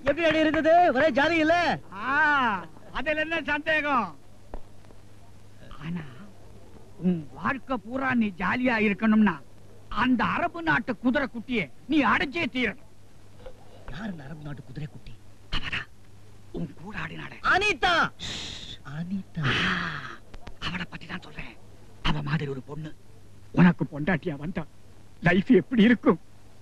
எப்படி அடி இருக்குது ஒரே ஜாலி இல்ல ஆ, அதுல என்ன சந்தேகம் ஆனா உன் வாழ்க்கை பூரா நீ ஜாலியா இருக்கணும்னா அந்த அரபு நாட்டு குதிரை குட்டியை நீ அடைச்சே தீரணும் யார் இந்த அரபு நாட்டு குதிரை குட்டி அவதான் உன் கூட ஆடினாட அனிதா அனிதா அவளை பத்தி தான் சொல்றேன் அவ மாதிரி ஒரு பொண்ணு உனக்கு பொண்டாட்டியா வந்தா லைஃப் எப்படி இருக்கும்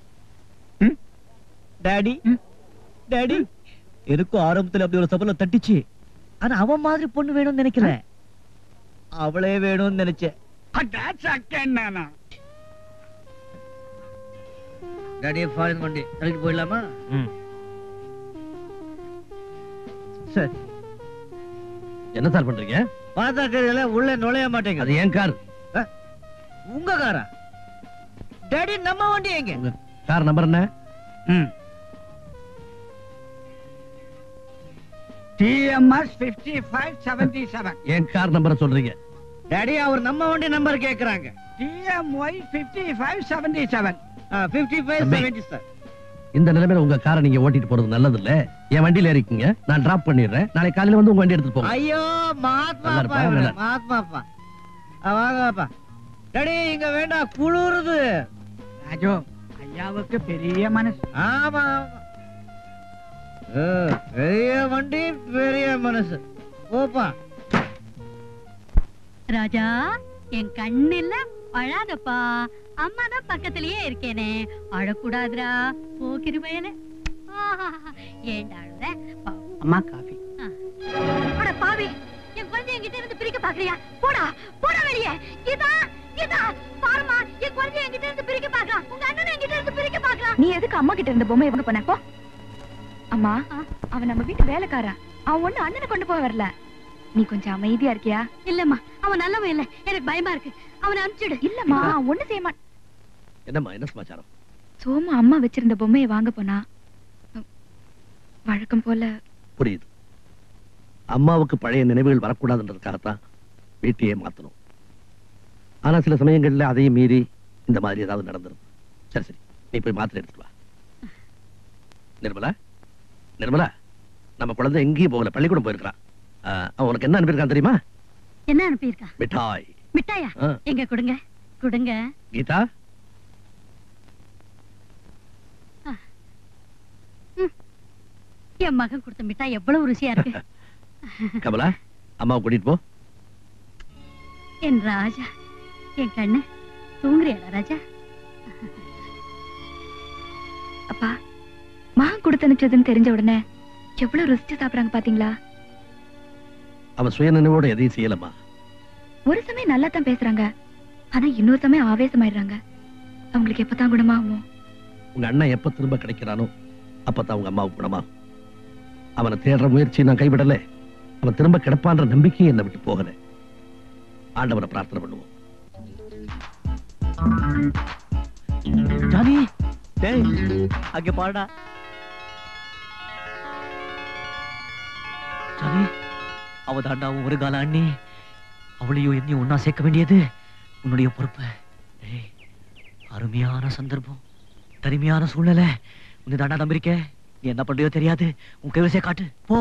டாடி ம். டாடி எனக்கும் ஆரம்பத்துல அப்படி ஒரு சபலம் தட்டிச்சு ஆனா அவன் மாதிரி பொண்ணு வேணும்னு நினைக்கல அவளே வேணும்னு நினைச்சேன் என்னன்னா டாடி ஃபாரின் வண்டி தள்ளிட்டு போயிடலாமா சரி என்ன சார் பண்றீங்க பார்த்தா தெரியல உள்ள நுழைய மாட்டேங்குது அது ஏன் கார் உங்க காரா டாடி நம்ம வண்டி எங்க உங்க கார் நம்பர் என்ன TMS fifty five seventy seven ஏன் கார் நம்பரை சொல்றீங்க டாடி அவர் நம்ம வண்டி நம்பர் கேக்குறாங்க TMY fifty five seventy seven fifty five தம்பி. செவன்டி சார் இந்த நிலைமையில உங்க காரை நீங்க ஓட்டிட்டு போறது நல்லது இல்ல என் வண்டியில இருக்கீங்க நான் டிராப் பண்ணிடுறேன் நாளைக்கு காலையில வந்து உங்க வண்டி எடுத்துட்டு போங்க ஐயோ நல்லா மாத்மாப்பா இருப்பா, இவரு, நல்லா. மாத்மாப்பா ஆ, வாங்கப்பா டாடி இங்க வேண்டாம் குளிருது ராஜு ஐயாவுக்கு பெரிய மனசு ஆமா ஆமா ஆ, பெரிய வண்டி பெரிய மனசு போப்பா ராஜா என் கண்ணில்ல அழாதப்பா அம்மா தான் பக்கத்திலேயே இருக்கேனே அழக்கூடாதுடா போக்கிரு பயனே ஏண்டா அழுத பா- அம்மா காஃபி அட பாவி என் குழந்தை என்கிட்ட இருந்து பிரிக்க பாக்குறியா போடா போடா வெளியே இதா இதா பாருமா என் குழந்தை என்கிட்ட இருந்து பிரிக்க பாக்கலாம் உங்க அண்ணன் என்கிட்ட இருந்து பிரிக்க பாக்கலாம் நீ எதுக்கு அம்மா கிட்ட இருந்த பொம்மை இவங்க பண்ணப்போ அம்மா ஆ. அவன் நம்ம வீட்டு வேலைக்காரன் அவன் ஒண்ணு அண்ணனை கொண்டு போக வரல நீ கொஞ்சம் அமைதியா இருக்கியா இல்லம்மா அவன் நல்லவன் இல்ல எனக்கு பயமா இருக்கு அவனை அனுப்பிச்சிடு இல்லம்மா அவன் ஒண்ணு செய்ய மாட்டான் என்னம்மா என்ன சமாச்சாரம் சோமு அம்மா வச்சிருந்த பொம்மையை வாங்க போனா உம், வழக்கம் போல புரியுது அம்மாவுக்கு பழைய நினைவுகள் வரக்கூடாதுன்றதுக்காகத்தான் வீட்டையே மாத்தணும் ஆனா சில சமயங்கள்ல அதையும் மீறி இந்த மாதிரி ஏதாவது நடந்துரும் சரி சரி நீ போய் மாத்திரை எடுத்துட்டு வா நிர்மலா நிர்மலா நம்ம குழந்தை எங்கேயும் போகல பள்ளிக்கூடம் போயிருக்கிறான் ஆஹ், அவன் உனக்கு என்ன அனுப்பியிருக்கான் தெரியுமா என்ன அனுப்பியிருக்கா மிட்டாய் மிட்டாயா ஆ. எங்க கொடுங்க கொடுங்க கீதா என் மகன் கொடுத்த மிட்டாய் எவ்வளவு ருசியா இருக்கு கமலா அம்மாவை கூட்டிட்டு போ என் ராஜா என் கண்ணு தூங்குறியாடா ராஜா அப்பா மகன் கொடுத்து அனுப்பிச்சதுன்னு தெரிஞ்ச உடனே எவ்வளவு ருசிச்சு சாப்பிடுறாங்க பாத்தீங்களா அவன் சுய நினைவோட எதையும் செய்யலம்மா ஒரு சமயம் நல்லா தான் பேசுறாங்க ஆனா இன்னொரு சமயம் ஆவேசமாயிடுறாங்க அவங்களுக்கு எப்பதான் குணமாகுமோ உங்க அண்ணன் எப்ப திரும்ப கிடைக்கிறானோ அப்பதான் உங்க அம்மாவுக்கு குணமாகும் அவனை தேடுற முயற்சி நான் கைவிடல அவன் திரும்ப கிடப்பான்ற நம்பிக்கையும் என்னை விட்டு போகல ஆண்டவனை பிரார்த்தனை பண்ணுவோம் ஜானி டேய் அங்க பாருடா ஜானி அவ தாண்டா உன் ஒரு கால அண்ணி அவளையும் என்னையும் ஒன்னா சேர்க்க வேண்டியது உன்னுடைய பொறுப்பு டேய் அருமையான சந்தர்ப்பம் தனிமையான சூழ்நிலை உன்னை தாண்டா நம்பிருக்க நீ என்ன பண்றியோ தெரியாது உன் கைவசே காட்டு போ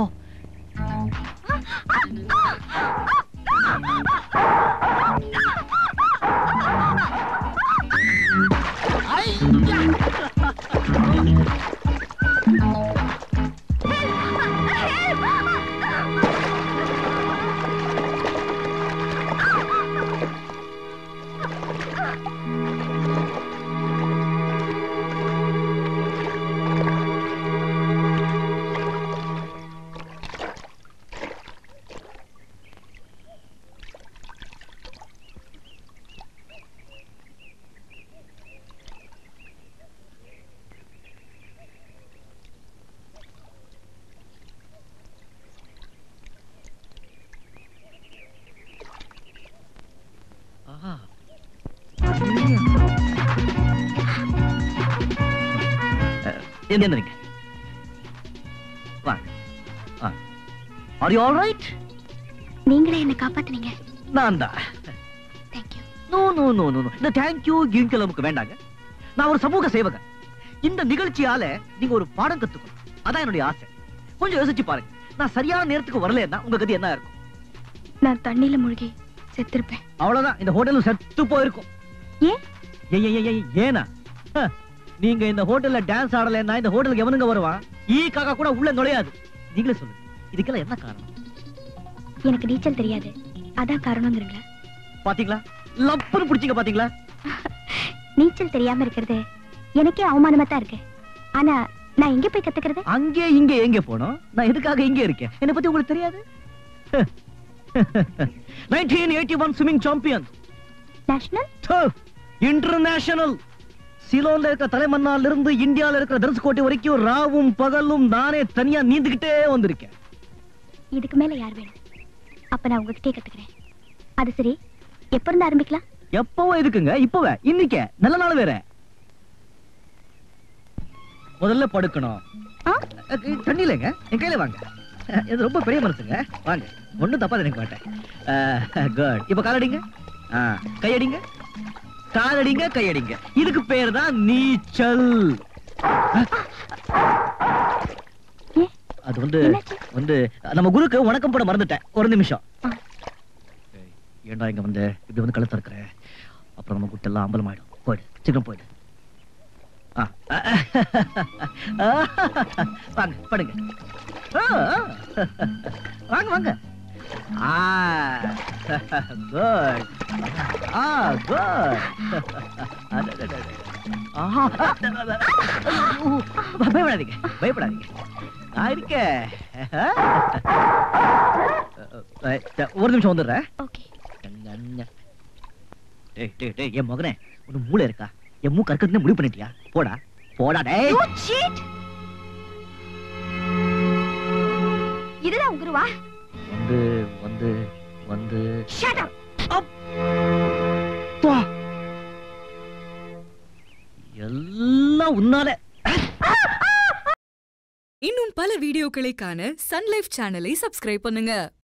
ஆஹா. அஹ், எங்க இருந்தீங்க வாங்க ஆர் யூ ஆல் ரைட் நீங்களே என்ன காப்பாத்துனீங்க நான் தான் thank you no no no no no இந்த தேங்க்யூ கிங்கிள் நமக்கு வேண்டாங்க நான் ஒரு சமூக சேவகன் இந்த நிகழ்ச்சியால நீங்க ஒரு பாடம் கத்துக்கணும் அதான் என்னுடைய ஆசை கொஞ்சம் யோசிச்சு பாருங்க நான் சரியான நேரத்துக்கு வரலன்னா உங்க கதி என்ன இருக்கும் நான் தண்ணியில மூழ்கி செத்திருப்பேன் அவ்வளவுதான் இந்த ஹோட்டல் செத்து போயிருக்கும் ஏன் ஏய், ஏய், ஏய், ஏய், ஏனா ஹ, நீங்க இந்த ஹோட்டல்ல டான்ஸ் ஆடலைன்னா இந்த ஹோட்டலுக்கு எவனுங்க வருவான் ஈ காக்கா கூட உள்ள நுழையாது நீங்களே சொல்லுங்க இதுக்கெல்லாம் என்ன காரணம் எனக்கு நீச்சல் தெரியாது அதான் காரணங்கிறீங்களா பாத்தீங்களா லப்புன்னு பிடிச்சிங்க பாத்தீங்களா நீச்சல் தெரியாம இருக்கிறது எனக்கே அவமானமா தான் இருக்கு ஆனா நான் எங்க போய் கத்துக்கிறது அங்கே இங்க எங்க போனோம் நான் எதுக்காக இங்க இருக்கேன் என்ன பத்தி உங்களுக்கு தெரியாது nineteen eighty one swimming champion national international சிலோன்ல இருக்கிற தலைமன்னால இருந்து இந்தியால இருக்கிற தனுஷ்கோட்டை வரைக்கும் ராவும் பகலும் நானே தனியா நீந்துகிட்டே வந்திருக்கேன் இதுக்கு மேல யார் வேணும் அப்ப நான் உங்ககிட்டயே கத்துக்கிறேன் அது சரி எப்ப இருந்து ஆரம்பிக்கலாம் எப்பவும் எதுக்குங்க இப்பவே இன்னைக்கே நல்ல நாள் வேற முதல்ல படுக்கணும் ஆ? அஹ், தண்ணி இல்லைங்க என் கையில வாங்க அஹ், இது ரொம்ப பெரிய மனசுங்க வாங்க ஒண்ணும் தப்பா நினைக்க மாட்டேன் குட் இப்ப காலடிங்க ஆ, கையடிங்க காலடிங்க கையடிங்க இதுக்கு பேர் தான் நீச்சல் ஏன் அது வந்து என்னாச்சு? வந்து நம்ம குருக்கு வணக்கம் போட மறந்துட்டேன் ஒரு நிமிஷம் ஆ. ஏய், ஏன்டா இங்க வந்து இப்படி வந்து கழுத்த இருக்கிற அப்புறம் நம்ம குட்டெல்லாம் அம்பலம் ஆயிடும் போயிடு சீக்கிரம் போயிடு ஆ. வாங்க படுங்க ஆ, ஆ. வாங்க வாங்க ஆ குட் ஆ குட் ஆஹா பயப்படாதீங்க பயப்படாதீங்க நான் இருக்கேன் ஒரு நிமிஷம் வந்துடுறேன் ஓகே டேய் டேய் டேய் என் மகனே உனக்கு மூளை இருக்கா என் மூக்கு கற்கிறதுன்னு முடிவு பண்ணிட்டியா போடா போடா டேய் இதுதான் குருவா வந்து வந்து வந்து ஷட் அப் பா. எல்லாம் உன்னால இன்னும் பல வீடியோக்களை காண சன்லைஃப் சேனலை சப்ஸ்கிரைப் பண்ணுங்க